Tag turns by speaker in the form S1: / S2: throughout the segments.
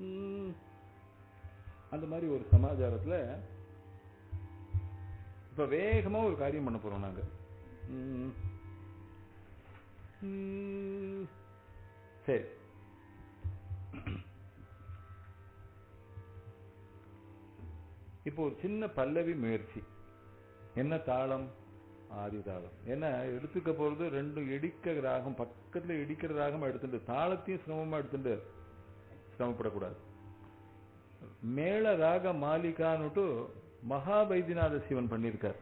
S1: ம். அந்த மாதிரி ஒரு சமாச்சாரத்துல இப்ப வேகமா ஒரு காரியம் பண்ண போறோம் நாங்க ம். ம். சரி இப்போ ஒரு சின்ன பல்லவி முயற்சி என்ன தாளம் ஆதி தாளம் ஏன்னா எடுத்துக்க போறது ரெண்டு இடிக்க ராகம் பக்கத்துல இடிக்கிற ராகம் எடுத்துட்டு தாளத்தையும் சிரமமா எடுத்துட்டு சிரமப்படக்கூடாது மேள ராக மாலிகான்னுட்டு மகாபைத்தியநாத சிவன் பண்ணியிருக்கார்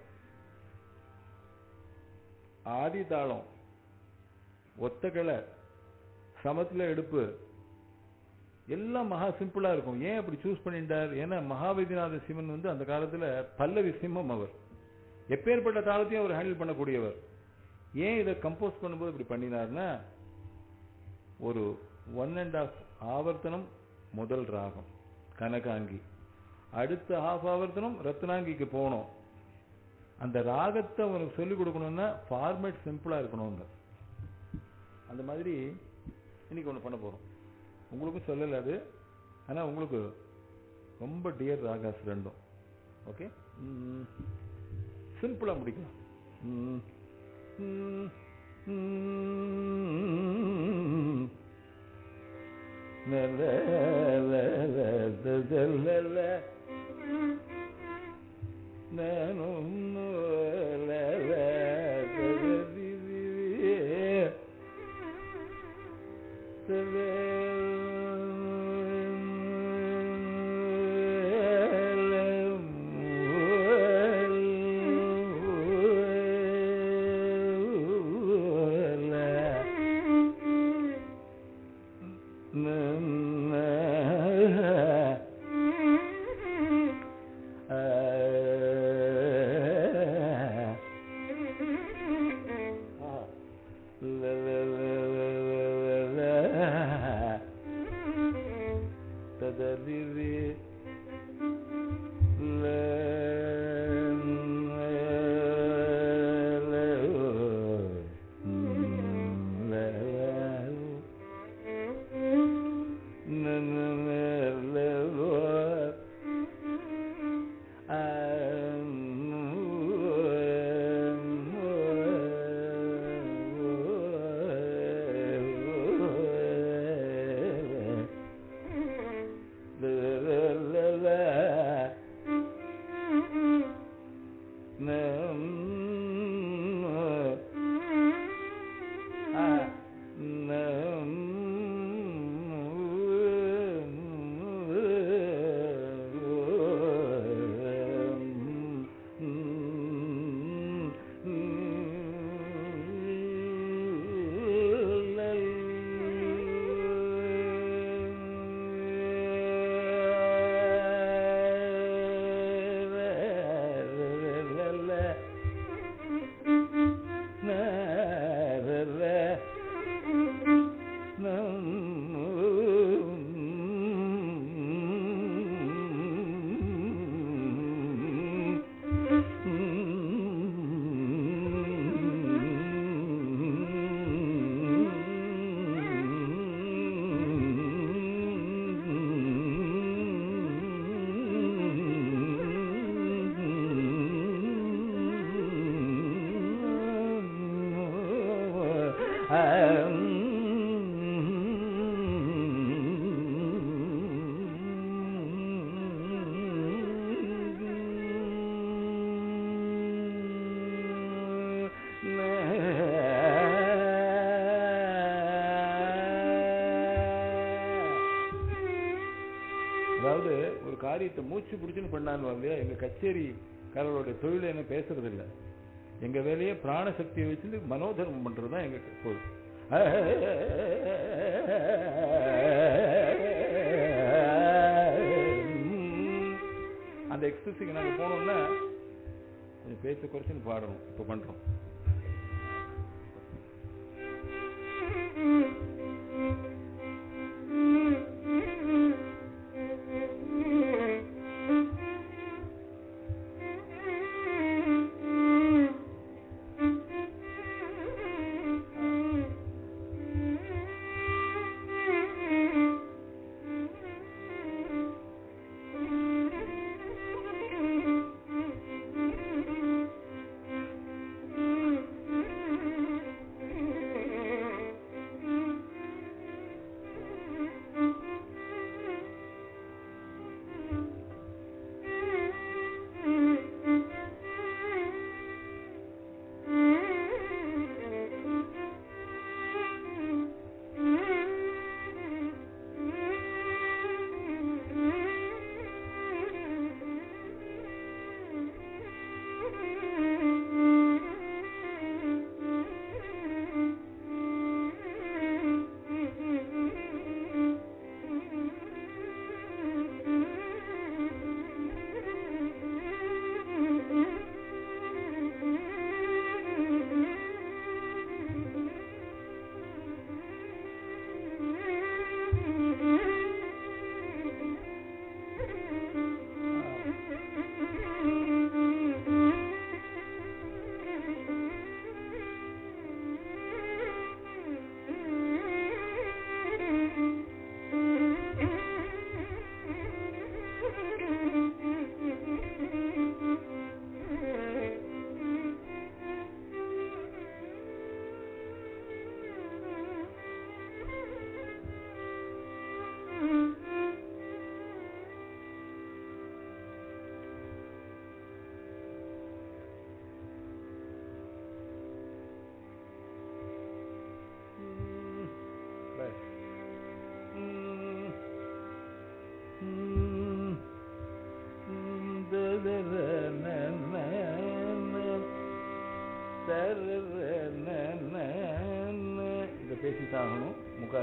S1: ஆதி தாளம் ஒத்தகளை சமத்துல எடுப்பு எல்லாம் மகா சிம்பிளா இருக்கும் ஏன் அப்படி சூஸ் பண்ணிட்டார் ஏன்னா மகாவைத்தியநாத சிவன் வந்து அந்த காலத்துல பல்லவி சிம்மம் அவர் எப்பேற்பட்ட தாளத்தையும் அவர் ஹேண்டில் பண்ணக்கூடியவர் ஏன் இதை கம்போஸ் பண்ணும்போது இப்படி பண்ணினார்னா ஒரு ஒன் அண்ட் ஆஃப் ஆவர்த்தனம் முதல் ராகம் கனகாங்கி அடுத்த ஹாஃப் ஆவர்த்தனம் ரத்னாங்கிக்கு போகணும் அந்த ராகத்தை அவனுக்கு சொல்லிக் கொடுக்கணும்னா ஃபார்மேட் சிம்பிளா இருக்கணுங்க அந்த மாதிரி இன்னைக்கு ஒன்று பண்ண போறோம் உங்களுக்கும் சொல்லல அது ஆனா உங்களுக்கு ரொம்ப டியர் ராகாஸ் ரெண்டும் ஓகே சிம்பிளா முடிக்கலாம் ம். ம். ம். ல, ல, ல, ல, ல, ல, ல, ல. நானும் ல, ல, ல, ல, தி, தி, தி. தததிரி அதாவது ஒரு காரியத்தை மூச்சு பிடிச்சுன்னு பண்ணான்னு இல்லையா எங்க கச்சேரி காரர்களுடைய தொழில் என்ன பேசுறது இல்ல எங்க வேலையை பிராண சக்தியை வச்சுட்டு மனோதர்மம் பண்றது தான் எங்க பொருள் அந்த எக்ஸஸுக்கு நாங்க போனோம்னா கொஞ்சம் பேச்ச குறைச்சுன்னு பாடணும் இப்ப பண்றோம்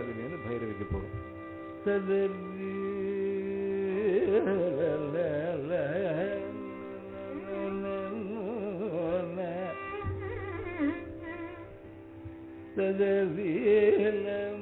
S1: பல்லவிலேருந்து பைரவிக்கு போகும் சதரி சதவீலம்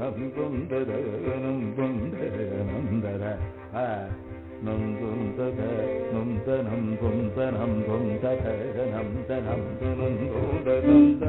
S1: நந்துந்தத நந்துந்தத நந்தர ஆ நந்துந்தத நுந்த நந்துந்த நந்துந்தத நந்த நந்து நந்துந்த நந்த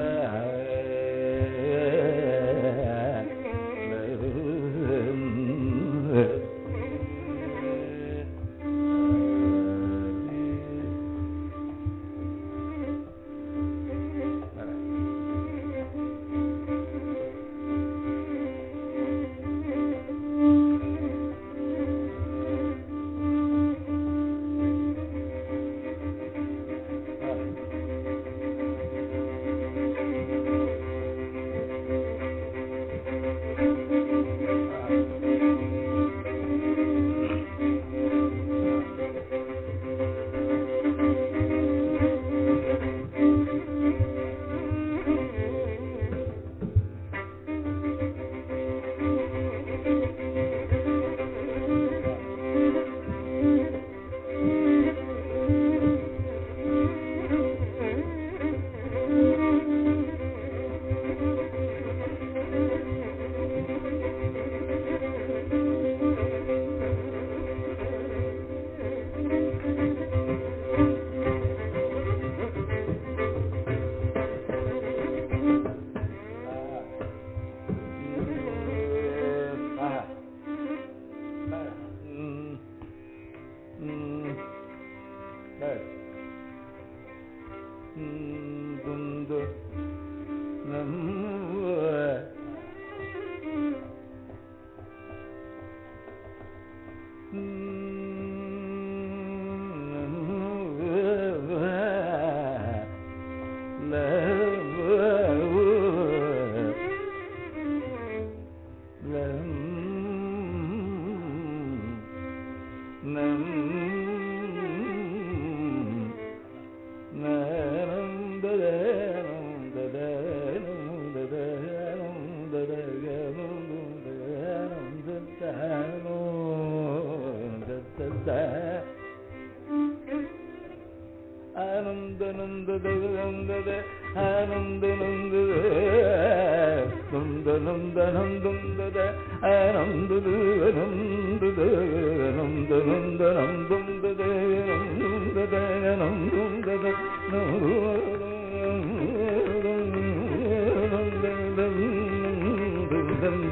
S1: ஆனந்த நந்தத நந்தத ஆனந்த நந்தத நந்த நந்த நந்தந்தத ஆனந்தது நந்தத நந்த நந்த நந்தந்தத நந்தத நந்தந்தத நந்த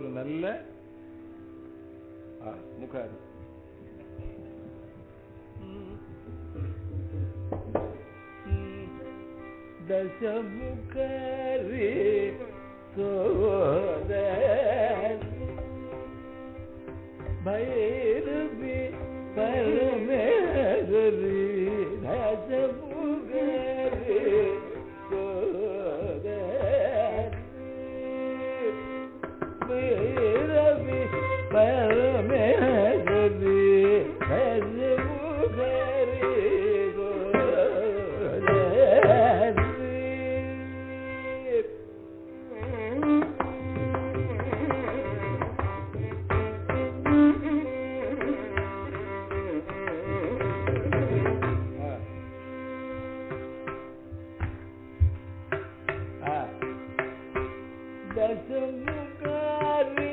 S1: ஒரு நல்ல ஆ, முகாரி தசமுகரி சோதரி பைரவி பரமேஸ்வரி தசமுகரி சோதரி பைரவி பரமேஸ்வரி தசமுகரி தசமுகாரி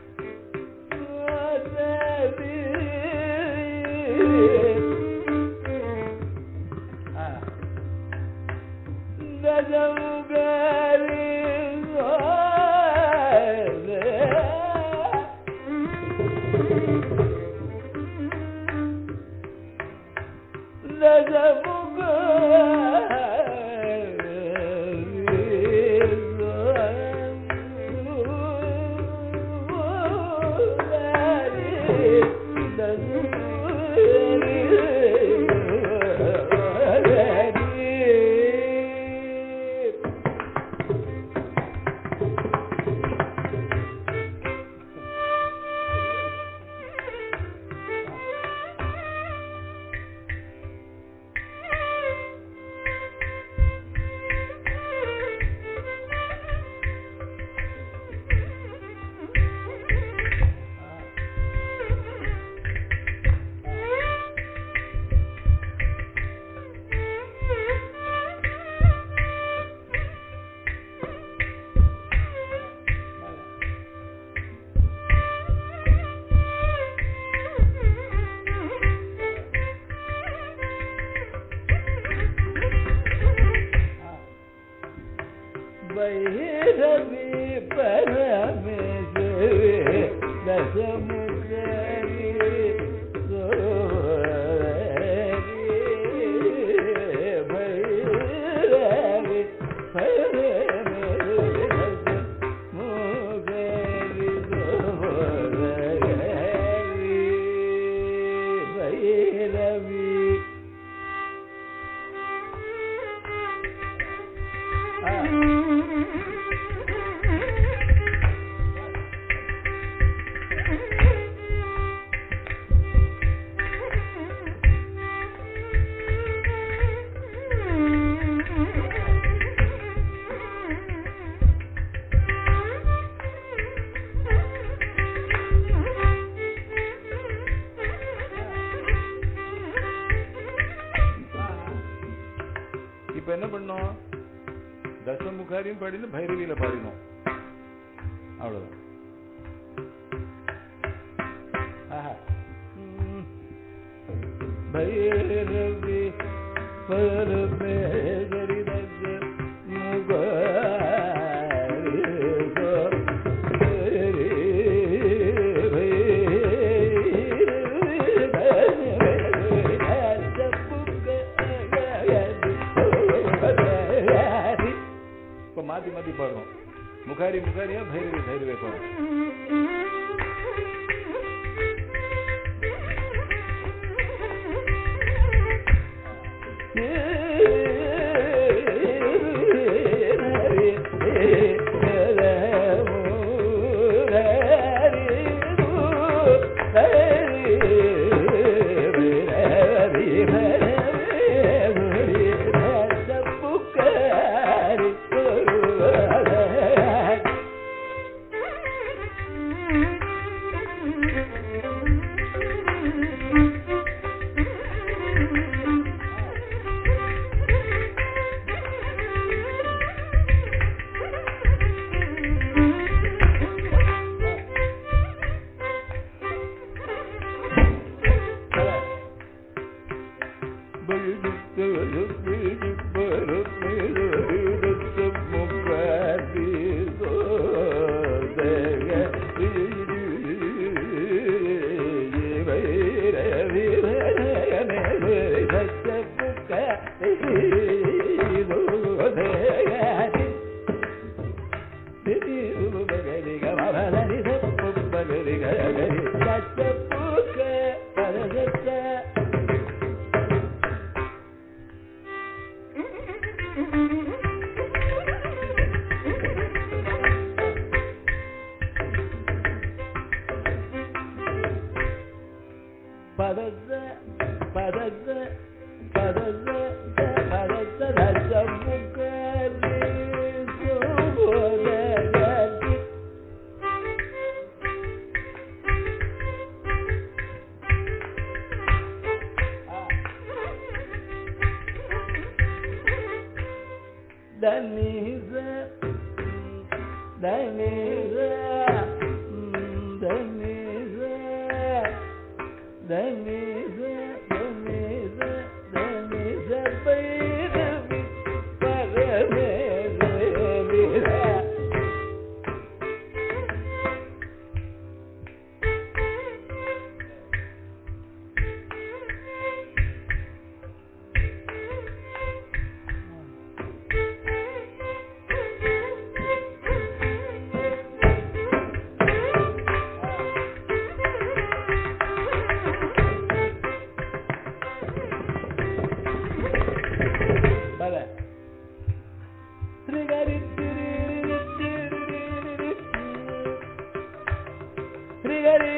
S1: பைரவி பரமேஸ்வரி தசமுகரி பைரவி பரமேஸ்வரி தசமுகரி பைரவி இப்ப என்ன பண்ணோம் தசமுகாரியும் பாடினோம் பைரவியில பாடினோம் அவ்வளவுதான் ஆஹா. ம். பைரவி பரமேஸ்வரி தச முகாரி சோதரி இப்ப மாத்தி மாத்தி பாடுறோம் முகாரி முகாரியா பைரவி பைரவி பாடுறோம் ஏ பதத்த பதத்த பதத்த பதத்த தசமுகரி சுபோதகதி தனிச தனிச தனிச தனிச தனிச தனிச பைரவி பரமேஸ்வரி பல திரிகரி திரிரி திரிரி திரிகரி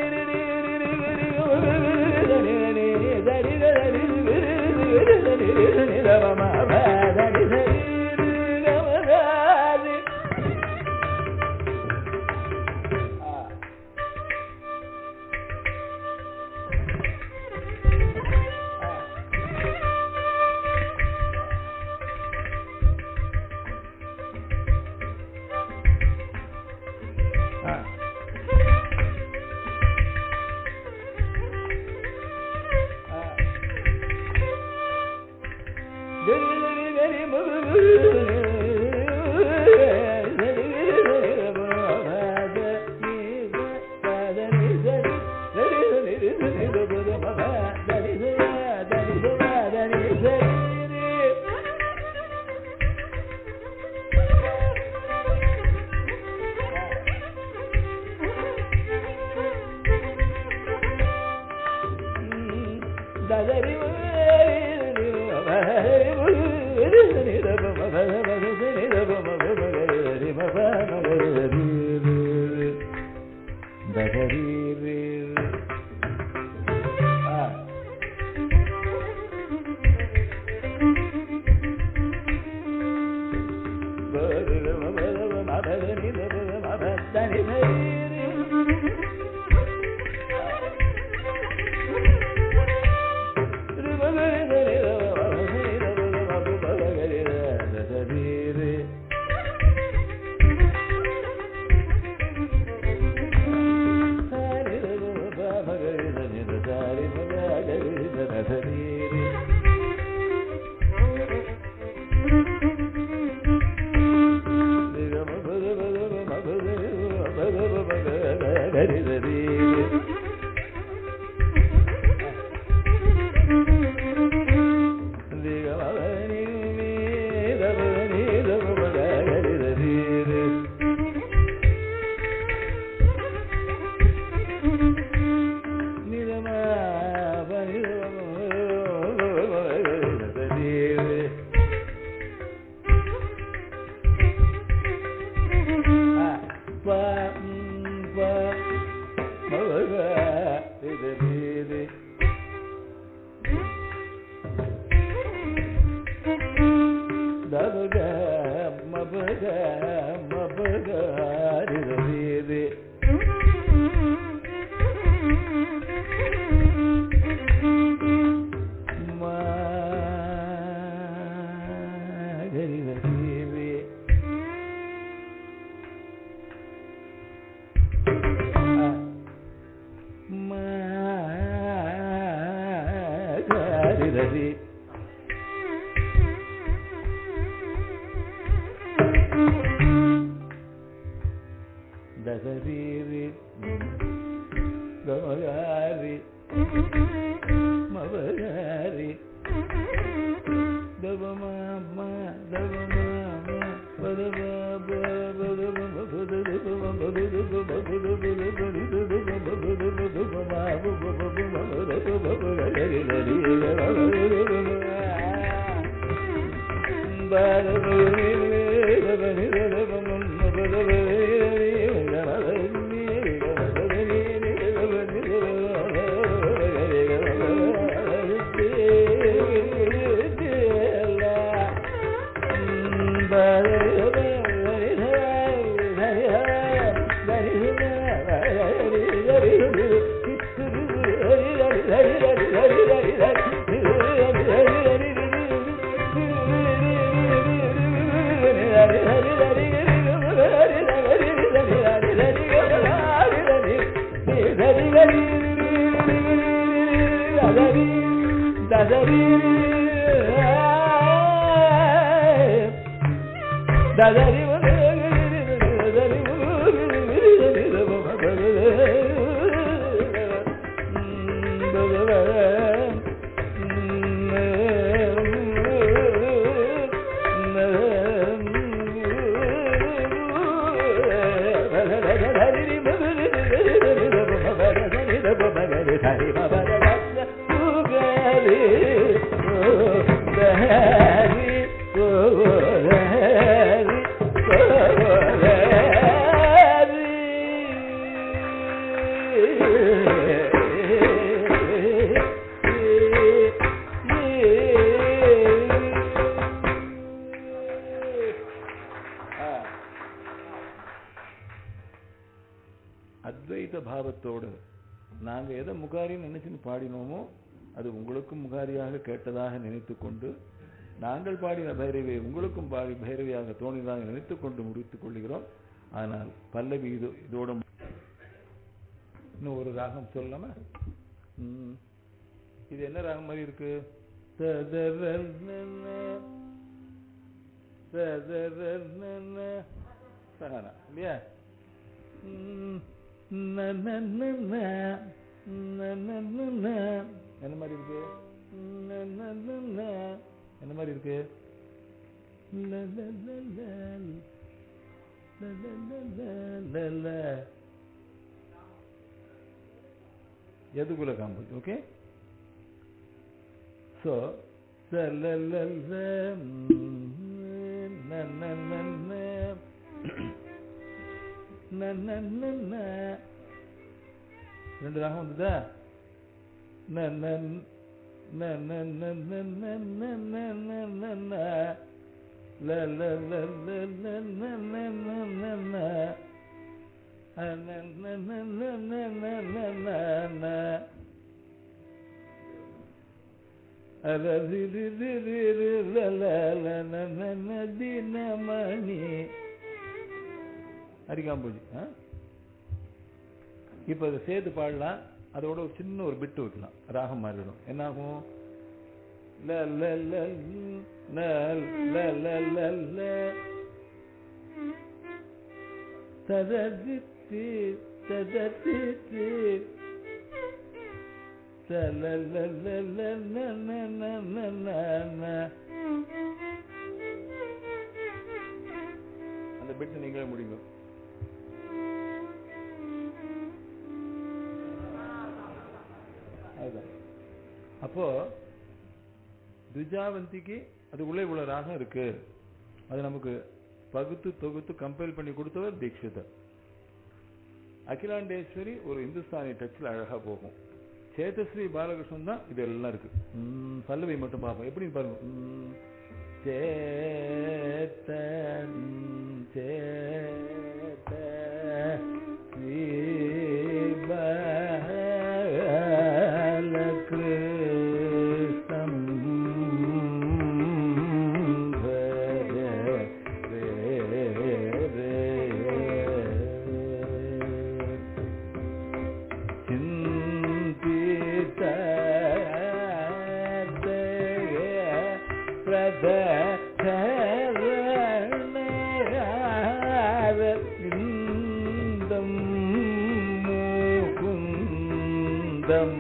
S1: தசரீரி கமகாரி மவகாரி தவமாமா தவமாமா பதபாப பதபம பதபம பதபம ததரி ததரி அத்வைத பாவத்தோடு நாங்க எதை முகாரின்னு நினைச்சுன்னு பாடினோமோ அது உங்களுக்கும் முகாரியாக கேட்டதாக நினைத்துக் கொண்டு நாங்கள் பாடின பைரவியை உங்களுக்கும் பாடி பைரவியாக தோணியதாக நினைத்துக் கொண்டு முடித்துக் கொள்கிறோம் ஆனால் பல்லவி இது இதோட மு- இன்னும் ஒரு ராகம் சொல்லாம ம். இது என்ன ராகம் மாதிரி இருக்கு ததரர்னன, ததரர்னன. சகானா இல்லையா ம். நனனன, நனனன. என்ன மாதிரி இருக்கு நனனன. என்ன மாதிரி இருக்கு லலலலல். லலலலலல. எதுகுல காம்பு ஓகே ஸோ சலலல நனனன நனனன ரெண்டு ராகம் வந்ததா நனன் நனனனனனனனனன லலலலலனனனனன அனனனனனனனன தினமணி அரிகாம்பூஜி இப்ப அதை சேர்த்து பாடலாம் அதோட ஒரு சின்ன ஒரு பிட்டு வைக்கலாம் ராகம் மாறிடும் என்ன ஆகும் ல ல ல ல ல ல ல ல தததித்தி தததித்தி அந்த பிட்டு நீங்களே முடிங்க அதுதான் அப்போ துஜாவந்திக்கு அதுக்குள்ளே இவ்வளவு ராகம் இருக்கு அது நமக்கு பகுத்து தொகுத்து கம்பைல் பண்ணி கொடுத்தவர் தீட்சிதர் அகிலாண்டேஸ்வரி ஒரு இந்துஸ்தானி டச்சில் அழகா போகும் சேதஸ்ரீ பாலகிருஷ்ணன் தான் இது எல்லாம் இருக்கு ம், பல்லவி மட்டும் பார்ப்போம் எப்படி பாருங்க ம், சேத்த ம், சேத்த ஸ்ரீ பாலகிருஷ்ணம் பஜ ரே ரே சிந்தித பிரதம் முகுந்தம்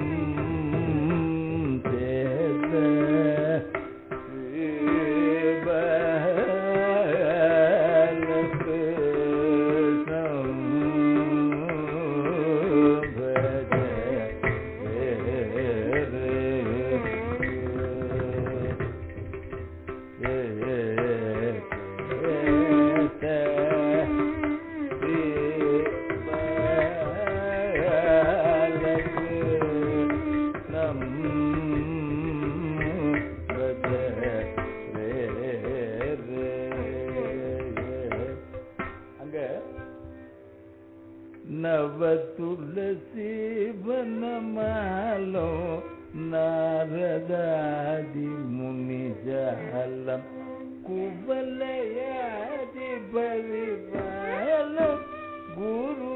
S1: சேத அங்க நவ துளசி வனமாலோ நாரதாதி முனிஜாலம் குவலயாதி பரிபாலம் குரு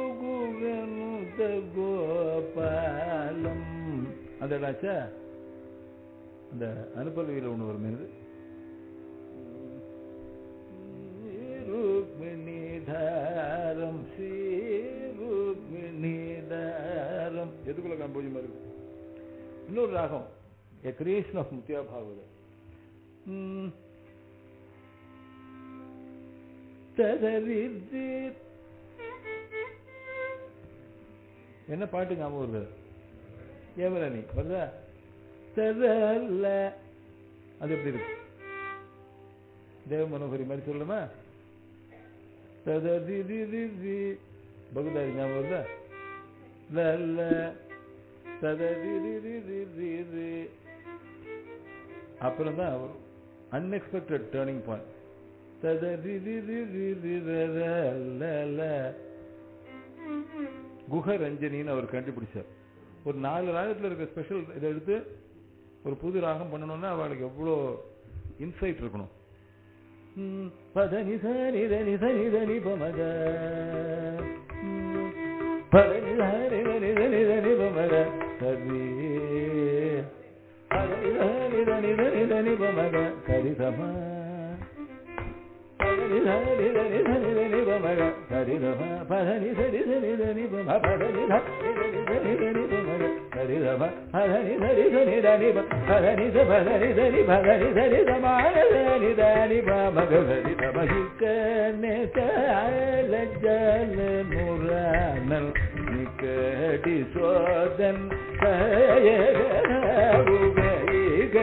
S1: குகனுத கோபாலம் அதடாச்சா அந்த அனுப்பல்வியில் ஒன்று வரும் இது ருக்மிணிதாரம் ஸ்ரீ ருக்மிணிதாரம் எதுக்குள்ள கம்போஜிமா இருக்கு இன்னொரு ராகம் a creation of Muthiah Bhagavathar ம். ததரிதி என்ன பாட்டு ஞாபகம் வருது ஏவரணி வருதா ததல்ல அது எப்படி இருக்கு தேவ மனோகரி மாதிரி சொல்லுமா தததி தி தி தி பகுதாரி ஞாபகம் வருதா லல்ல தததி தி தி தி தி தி அப்புறம் தான் அன்எக்ஸ்பெக்டட் டேர்னிங் பாயிண்ட் தததி தி தி தி தி ர ர ல ல குஹ ரஞ்சனின்னு அவர் கண்டுபிடிச்சார் ஒரு நாலு ராகத்துல இருக்க ஸ்பெஷல் இதை எடுத்து ஒரு புது ராகம் பண்ணணும்னா அவளுக்கு எவ்வளோ இன்சைட் இருக்கணும் ம், பதனி சனி தனி சனி தனி பமக ம், பதனி சனி தனி தனி தனி பமக சரி பதனி சனி தனி தனி தனி பமக சரி சமா பதனி சரி தனி தனி தனி பமக சரி சமா பதனி சரி சரி தனி பம பதனி சரி சரி தனி பமக சரி சமா பதனி சரி சரி தனி ப பதனி ச பதனி சரி பதனி சரி சமான சரி தனி பமக சரி சமகிக்க நேசல ஜல நுரானல் நிக்கடி சோதன் கயக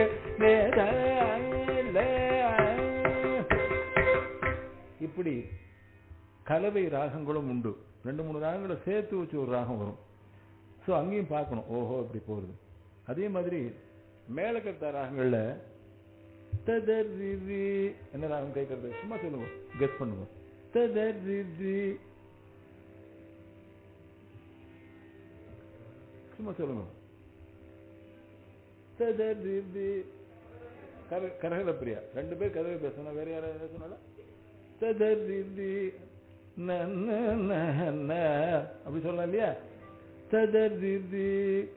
S1: இப்படி கலவை ராகங்களும் உண்டு ரெண்டு மூணு ராகங்களை சேர்த்து வச்சு ஒரு ராகம் வரும் ஸோ அங்கேயும் பார்க்கணும் ஓஹோ இப்படி போகுது அதே மாதிரி மேலக்கர்த்தா ராகங்கள்ல ததரிதி என்ன ராகம் கேட்கறது சும்மா சொல்லுங்க கெஸ் பண்ணுங்க ததரிதி சும்மா சொல்லுங்க ததரிதி கர கரகல பிரியா ரெண்டு பேர் கதவை பேசணும் வேற யாராவது என்ன சொன்னாலும் ததரிதி நன்ன நன்ன அப்படி சொல்லலாம் இல்லையா ததரிதி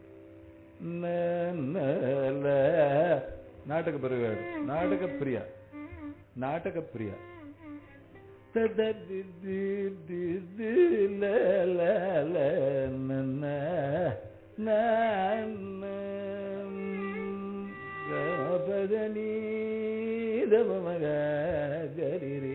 S1: நன்னல நாடக பிரியா நாடக பிரியா நாடக பிரியா ததரிதி தி ல ல ல நன்ன நன்ன பதனி தமக கரிரி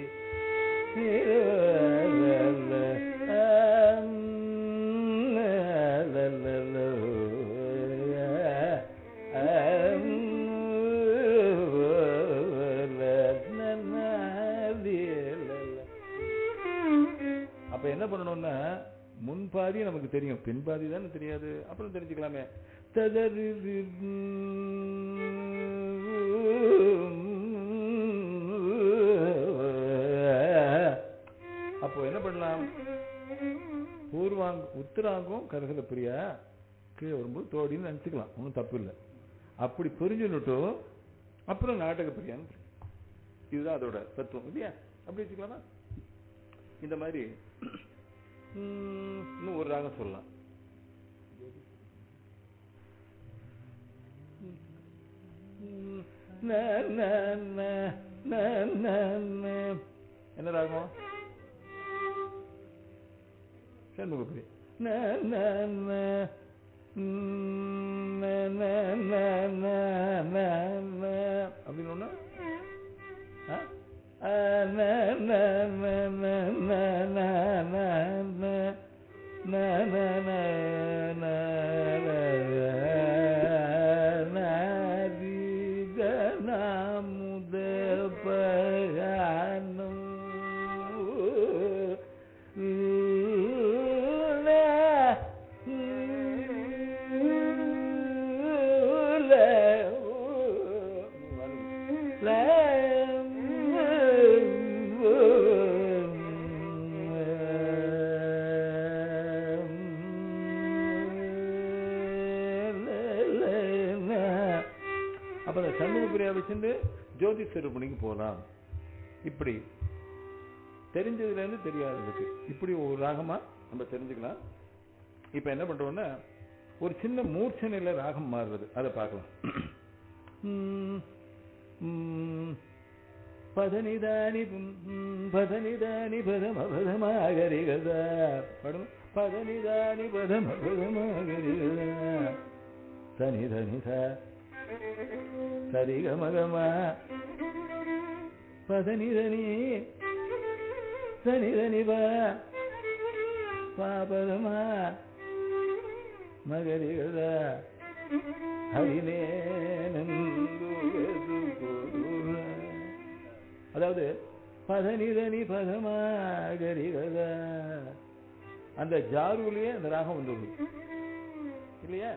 S1: அப்ப என்ன பண்ணணும்னா முன் பாதி நமக்கு தெரியும் பின் பாதி தானே தெரியாது அப்புறம் தெரிஞ்சுக்கலாமே ததறி அப்போ என்ன பண்ணலாம் பூர்வாங்க உத்தராங்கம் கரகல பிரியா கீழே வரும்போது தோடின்னு நினச்சிக்கலாம் ஒன்றும் தப்பு இல்லை அப்படி புரிஞ்சுன்னுட்டு அப்புறம் நாடக பிரியான்னு இதுதான் அதோட தத்துவம் இல்லையா அப்படி வச்சுக்கலாமா இந்த மாதிரி ம், இன்னும் ஒரு ராகம் சொல்லலாம் ம், ந, ந, ந, ந, ந, ந. என்ன ராகம் சண்முகப்பிரி ந ந ந ம், ந, ந, ந, ந, ந, ந. அப்படின்னு ஒண்ணு ஆ? ஆ, ந, ந, ந, ந, ந, ந, ந, ந. ந, ந, ந, ந, ந, ந, ரி, க, ந, முத, ப, க, நு. ல, ல, ல, அப்ப அந்த சண்முக பிரியா வச்சுட்டு ஜோதி சிறுபணிக்கு போகலாம் இப்படி தெரிஞ்சதுல இருந்து தெரியாததுக்கு இப்படி ஒரு ராகமா நம்ம தெரிஞ்சுக்கலாம் இப்ப என்ன பண்றோம்னா ஒரு சின்ன மூர்ச்சனையில ராகம் மாறுறது அதை பார்க்கலாம் ம், ம், பதனிதானி ம், பதனிதானி பதம பதமாகரிகத படம் பதனிதானி பதம பதமாகரிகத தனி தனி ச சரிகமகமா பதனிதனி சனிதனி ப பாபதமா மகரிகத ஹரினேனந்து அதாவது பதனிதனி பதமாகரிகத அந்த ஜாருலயே அந்த ராகம் வந்துடுது இல்லையா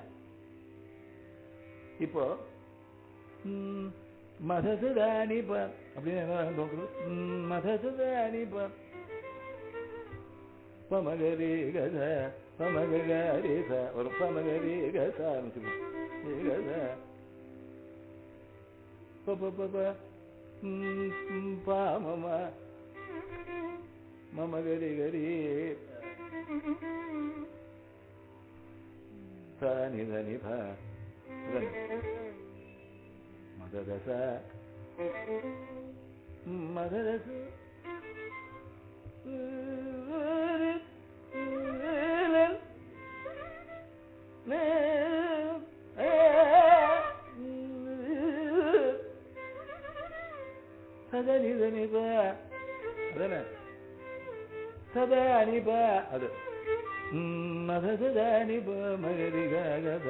S1: இப்போ ம், மதசுதானி ப அப்படின்னு என்ன ராகம் தோன்றுது ம், மதசுதானி ப பமகரி கத பமகரி ச ஒரு பமகரி கத கத ப ப ப ப ம், ம், பா மம மம கரி கரி சனி தனி ப தனி. மததச மததச சதனி தனிப அதன சதானிப அது மதசதானிப மகரி கத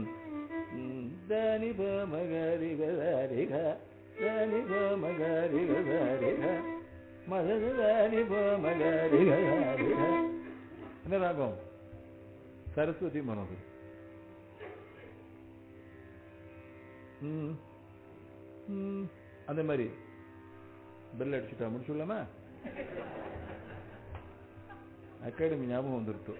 S1: தானிப மகரி கதரிக தானிப மகரி கதரிக மதசதானிப மகரி கதரிக என்ன ராகம் சரஸ்வதி மனோகர் ம் ம் அந்த மாதிரி பெல் அடிச்சுட்டா முடிச்சுடலாமா அகாடமி ஞாபகம் வந்துருத்து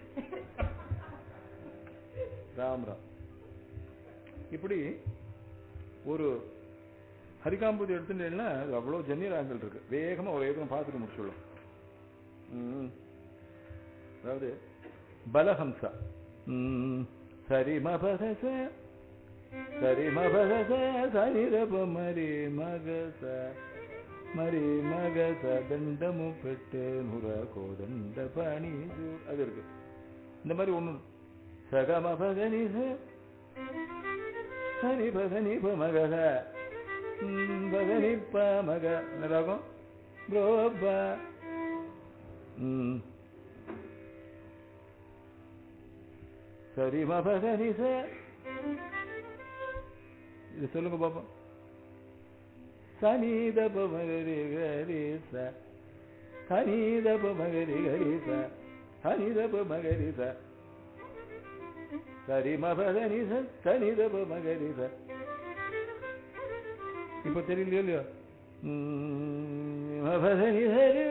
S1: ராம் ராம் இப்படி ஒரு ஹரிகாம்பூதி எடுத்துட்டேன்னா அது அவ்வளவு ஜன்னிராகங்கள் இருக்கு வேகமா ஒரு ஏகம் பார்த்துட்டு முடிச்சுடலாம் ம். அதாவது பலஹம்சா ம். சரிமபதச சரிமபதச சரிரப மரி மகச మరి మగస దండము పెట్టే నుర కోదండ పని அது இருக்கு இந்த மாதிரி ஒண்ணு சகம பகனி சனி பகனி மகத பகனி ப மக என்ன ராகம் ப்ரோப சரி மபகனி ச இது சொல்லுங்க பாப்போம் சனீதப மகரி கரி ச சனீதப மகரி கரி ச சனிதப மகரி ச சரி மபதனி ச சனிதப மகரி ச இப்ப தெரியலையோ இல்லையோ மபதனி சரி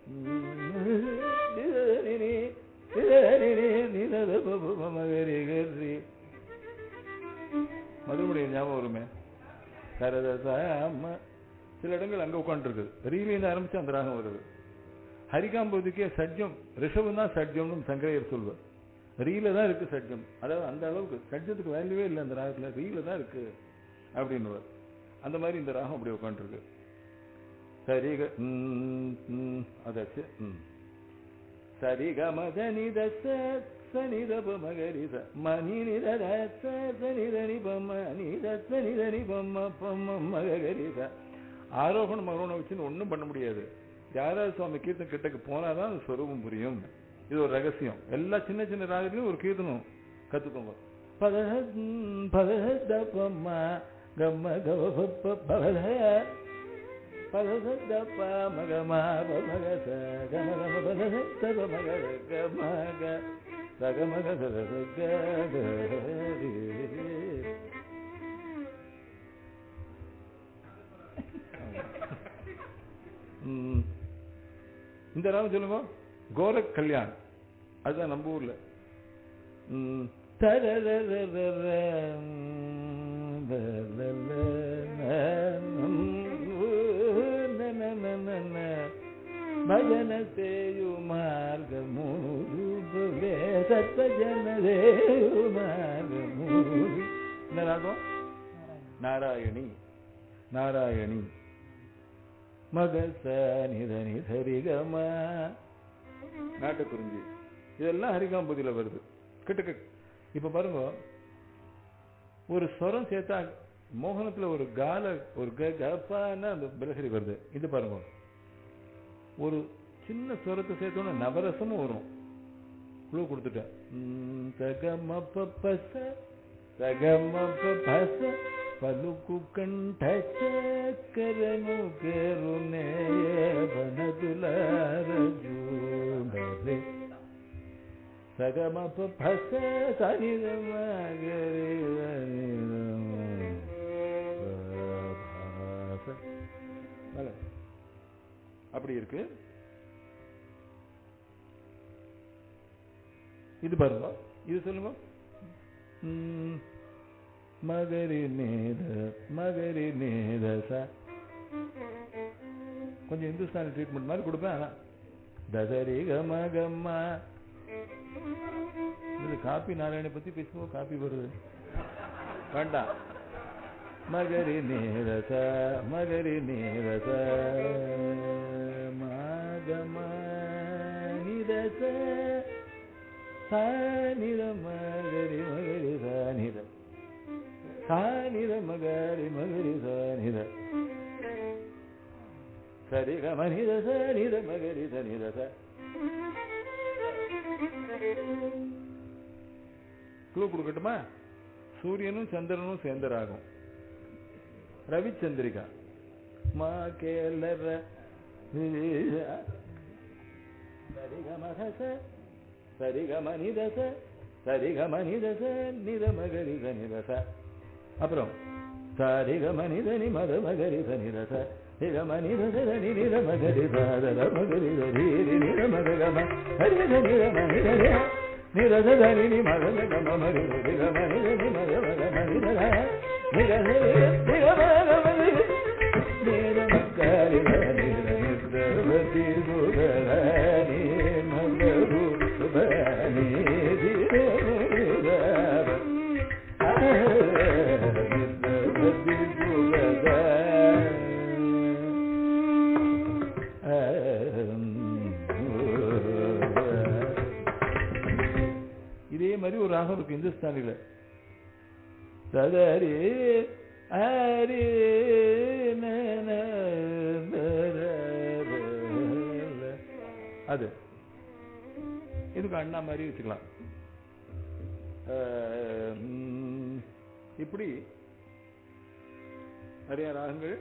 S1: மகரி கரி மறுபடியும் ஞாபகம் வருமே சரதசாம சில இடங்கள் அங்க உட்காந்துருக்கு ரீலிருந்து ஆரம்பிச்சு அந்த ராகம் வருது ஹரிகாம்பதுக்கே சட்ஜம் ரிஷபம் தான் சட்ஜம்னு சங்கரையர் சொல்வார் ரீல தான் இருக்கு சட்ஜம் அதாவது அந்த அளவுக்கு சட்ஜத்துக்கு வேல்யூவே இல்லை அந்த ராகத்துல ரீல தான் இருக்கு அப்படின்னு அந்த மாதிரி இந்த ராகம் அப்படி உட்காந்துருக்கு சரிக ம், ம், அதாச்சு ம். சரிக மதனி தச சனிதப மகரித மணி நிதர சனிதனி பம்ம நித சனிதனி பம்ம பம்ம மகரித ஆரோகணம் மகரோணம் வச்சுன்னு ஒண்ணும் பண்ண முடியாது யாராவது சுவாமி கீர்த்தன் கிட்டக்கு போனாதான் அது ஸ்வரூபம் புரியும் இது ஒரு ரகசியம் எல்லா சின்ன சின்ன ராகத்திலையும் ஒரு கீர்த்தனம் கத்துக்கோங்க பதஹ ம், பதஹ தபம்ம கம்ம கவபப்ப பவத பதஹ தப்ப மகமா பமகச கம கம பதஹ தப மகர கமக சகமக சதச கரி ம். இந்த ராகம் சொல்லுங்க கோரக் கல்யாண் அதுதான் நம்ம ஊர்ல ம். தரரரரர, ம், தரரரர, ம், நனனனன, ಭಜನ ಸೇಯು ಮಾರ್ಗ ಮೂರು ಸತ್ತ ಜನ ಸೇಯು ಮಾರ್ಗ ಮೂರು இந்த ராகம் நாராயணி நாராயணி மகச நிதனி சரிகம நாட்டுக்குறிஞ்சி இதெல்லாம் ஹரிகாம்பதியில வருது கிட்டக்க இப்ப பாருங்க ஒரு ஸ்வரம் சேர்த்தா மோகனத்துல ஒரு கால ஒரு க கப்பான்னா அந்த பிரகரி வருது இது பாருங்க ஒரு சின்ன ஸ்வரத்தை சேர்த்தோன்னா நவரசமும் வரும் குழு கொடுத்துட்டேன் ம், சகம பப்பச సగమ పస పలుకు కంఠ చక్కరను కేరునే వనదులారజూడరే సగమ పస సనిరమ அப்படி இருக்கு இது பாருங்க இது சொல்லுங்க ம், மகரி நேத மகரி நேத ச கொஞ்சம் இந்துஸ்தானி ட்ரீட்மெண்ட் மாதிரி கொடுப்பேன் ஆனா ததரி கம கம்மா இது காப்பி நாராயண பத்தி பேசுவோம் காப்பி வருது வேண்டாம் மகரி நேரச மகரி நேரச மகம நிரச சானிர மகரி மகரி சானிர சானிர மகரி மகரி சானிர சரி கமனித சனித மகரி சனித ச க்ளூ கொடுக்கட்டுமா சூரியனும் சந்திரனும் சேர்ந்த ராகம் ரவிச்சந்திரிகா மா கேலர சரிகமகச சரிகமனிதச சரிகமனிதச நிதமகரித நிதச அப்புறம் சரிகமனிதனி மத மகரித நிதச நிதமனிதச நித மகரித மகரித ரீரி நித மககம ஹரித நித மனிதரே நிரசதனி நி மகத கம மரித நித மனித மத மக மனித நிரச நித மக மனித நித மகரி நித நிதவதி சுதரனி மகரு சுபனி நித நிதவதி சுதரனி இதே மாதிரி ஒரு ராகம் இருக்கு இந்துஸ்தானில சதரி ஹரி நன நர ர. அது இதுக்கு அண்ணா மாதிரி வச்சுக்கலாம் அஹ், ம், இப்படி நிறைய ராகங்கள்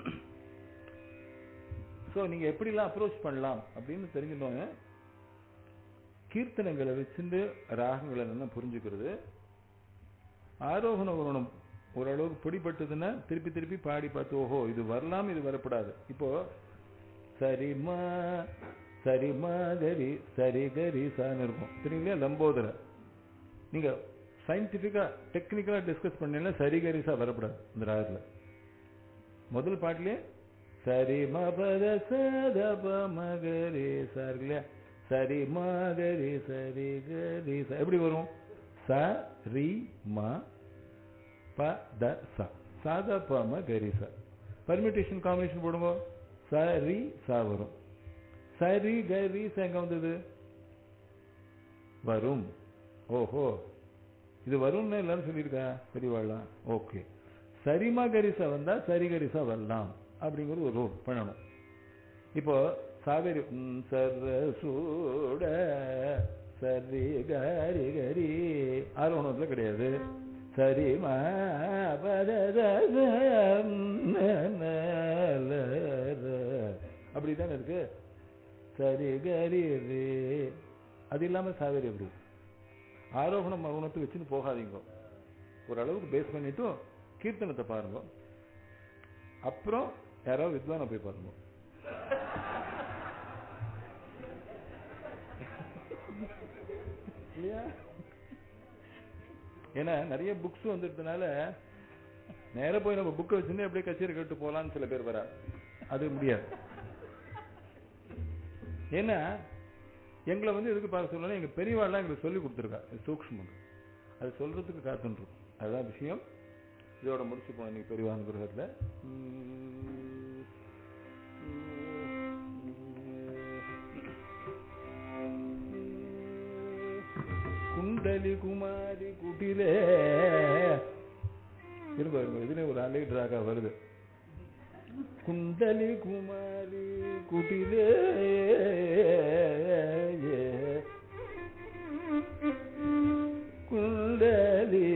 S1: சோ நீங்க எப்படிலாம் அப்ரோச் பண்ணலாம் அப்படின்னு தெரிஞ்சுட்டோங்க கீர்த்தனைகளை வச்சுட்டு ராகங்களை நல்லா புரிஞ்சுக்கிறது ஆரோகண உரணம் ஓரளவுக்கு பிடிபட்டதுன்னா திருப்பி திருப்பி பாடி பார்த்து ஓஹோ இது வரலாம் இது வரப்படாது இப்போ சரிமா சரிமா கரி சரி கரி சான்னு இருக்கும் சரிங்களா லம்போதர நீங்க சயின்டிபிக்கா டெக்னிக்கலா டிஸ்கஸ் பண்ணீங்கன்னா சரி கரிசா வரப்படாது இந்த ராகத்துல முதல் பாட்டிலே சரி மபத சதப மகரி சா இருக்கு இல்லையா சரி மகரி சரி கரி ச எப்படி வரும் ச ரி ம ப த ச சாத ப ம கரி ச பர்மிட்டேஷன் காம்பினேஷன் போடுங்க ச ரி சா வரும் சரி கரி ச எங்க வந்தது வரும் ஓஹோ இது வரும்னு எல்லாரும் சொல்லியிருக்கா பெரியவாள்லாம் ஓகே சரிமா கரிசா வந்தா சரி கரிசா வரலாம் அப்படிங்கிறது ஒரு ரூல் பண்ணணும் இப்போ சாவேரி ம், சரசூட சரி கரி கரி ஆரோணத்துல கிடையாது சரி மா அப்படிதானே இருக்கு சரி கரி ரே அது இல்லாம சாவேரி எப்படி ஆரோகணம் அவனத்தை வச்சுன்னு போகாதீங்க ஓரளவுக்கு பேஸ் பண்ணிட்டு கீர்த்தனத்தை பாருங்க அப்புறம் யாராவது வித்வானை போய் பாருங்க இல்லையா ஏன்னா நிறைய புக்ஸ் வந்துட்டதுனால நேரா போய் நம்ம புக்கை வச்சுன்னு அப்படியே கச்சேரி கேட்டு போலாம்னு சில பேர் வரா அது முடியாது ஏன்னா எங்களை வந்து எதுக்கு பார்க்க சொல்லணும் எங்க பெரியவாள்லாம் எங்களுக்கு சொல்லி கொடுத்துருக்கா இது சூக்ஷ்மம் அது சொல்றதுக்கு காத்துருக்கும் அதுதான் விஷயம் இதோட முடிச்சுப்போம் இன்னைக்கு பெரியவா அனுகிரகத்துல குண்டலி குமாரி குட்டிலே இருங்க இருங்க இதுல ஒரு அலைட் ராகா வருது குண்டலி குமாரி குட்டிலே குண்டலி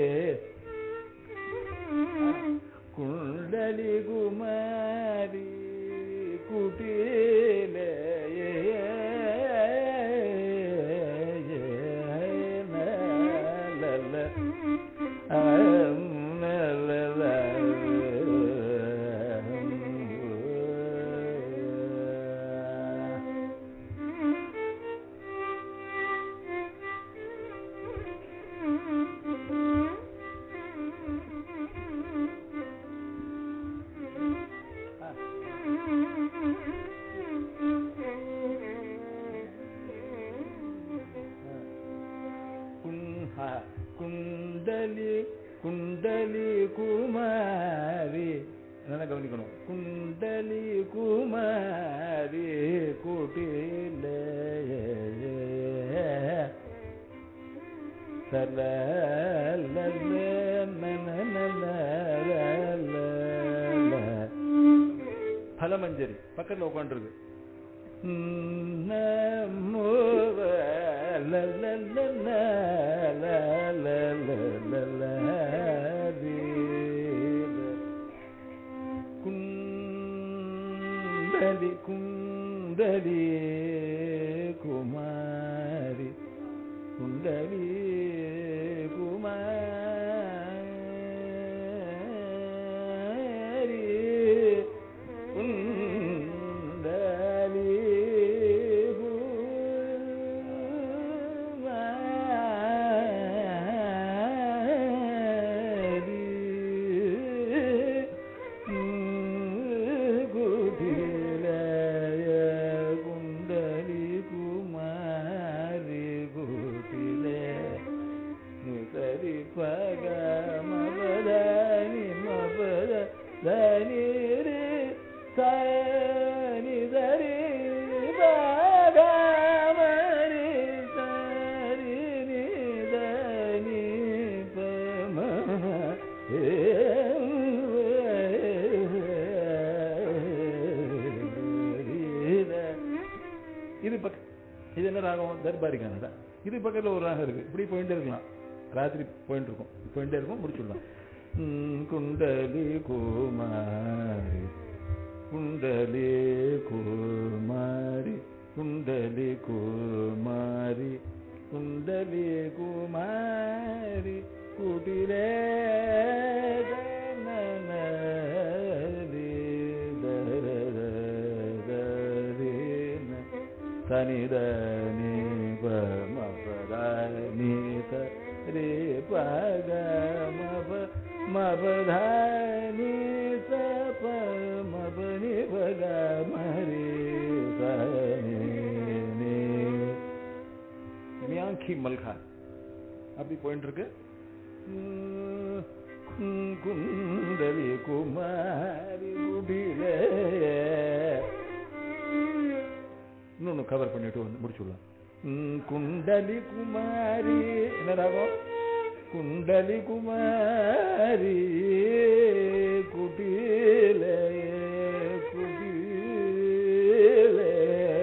S1: குண்டலி குமாரி குட்டிலே குண்டலி குண்டலி குமாரி நல்லா கவனிக்கணும் குண்டலி குமாரி கூட்டில சல பலமஞ்சரி பக்கத்துல உட்காந்துருக்கு குண்டலி குண்டலி குமாரி குண்டலி குமாரி குண்டலி குண்டலி குமாரி குட்டிலே சரி பக மபதனி மபத தனி சனி தரி பகமரி சரி நி தனி பம இது பக்க இது என்ன ராகம் தர்பாரி கன்னடா இது பக்கத்துல ஒரு ராகம் இருக்கு இப்படி போயிட்டே இருக்கலாம் ராத்திரி போயிட்டு இருக்கும் போயிட்டே இருக்கும் முடிச்சுடலாம் ம், குண்டலி குமாரி குண்டலி குமாரி குண்டலி குமாரி குண்டலி குமாரி குடிலே தனிதனி பமபதானி ரே பக மப மபதானி சப மபனி பக மரி சனி மியாங்கி மல்கா அப்படி போயிட்டு இருக்கு உம், குண்டலி குமாரி குடிலே இன்னொன்னு கவர் பண்ணிட்டு வந்து முடிச்சுடலாம் உம், குண்டலி குமாரி என்ன ராகம் குண்டலி குமாரி குடிலே குடிலே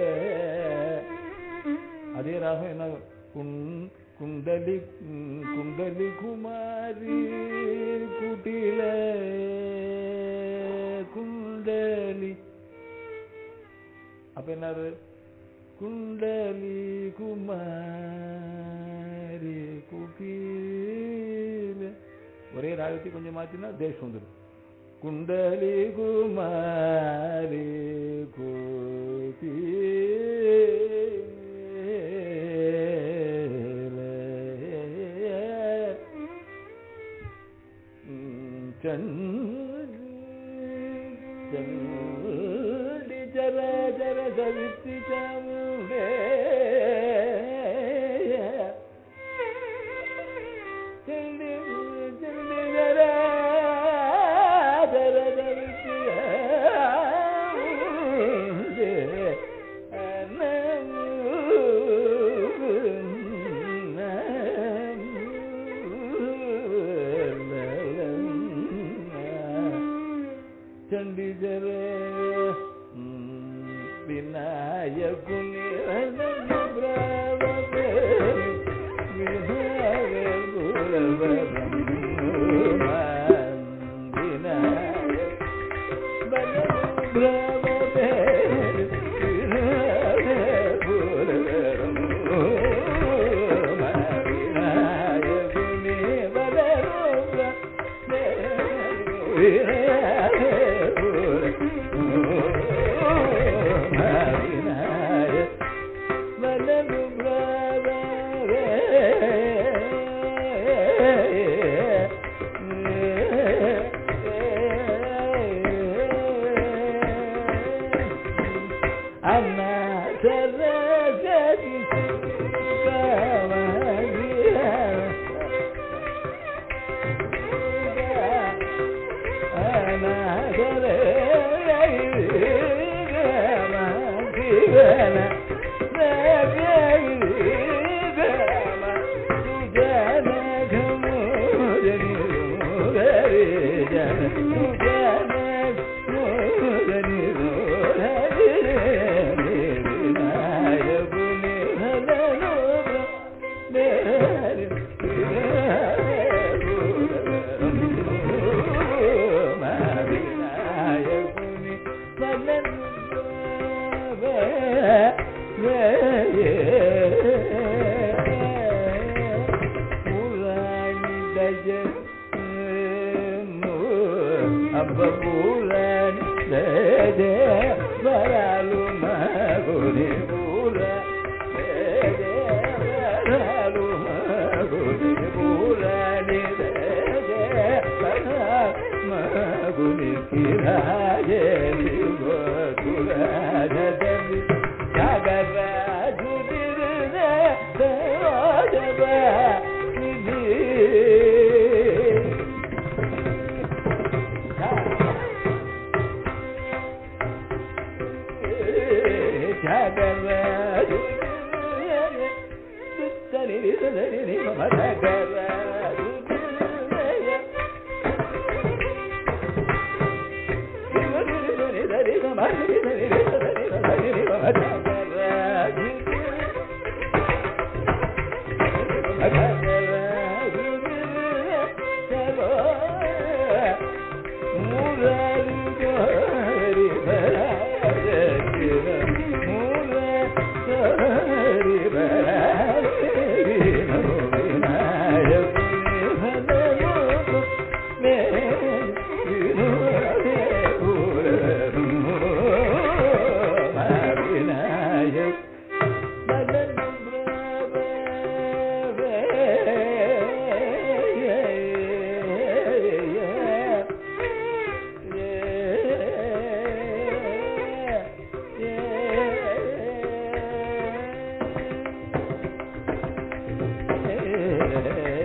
S1: அதே ராகம் என்ன குண் குண்டலி ம், குண்டலி குமாரி குட்டில குண்டலி அப்ப என்னது குண்டலி குமாரி குட்டில ஒரே ராகத்தை கொஞ்சம் மாத்தினா தேசம் வந்துடும் குண்டலி குமாரி கோபில ചണ്ടി ചര ചര സവിത്തി ചാമുണ്ടേ ചണ്ടി ചണ്ടി ചര చండిజరే వినాయకుని బ్రవే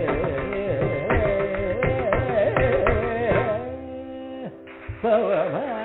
S1: பவமா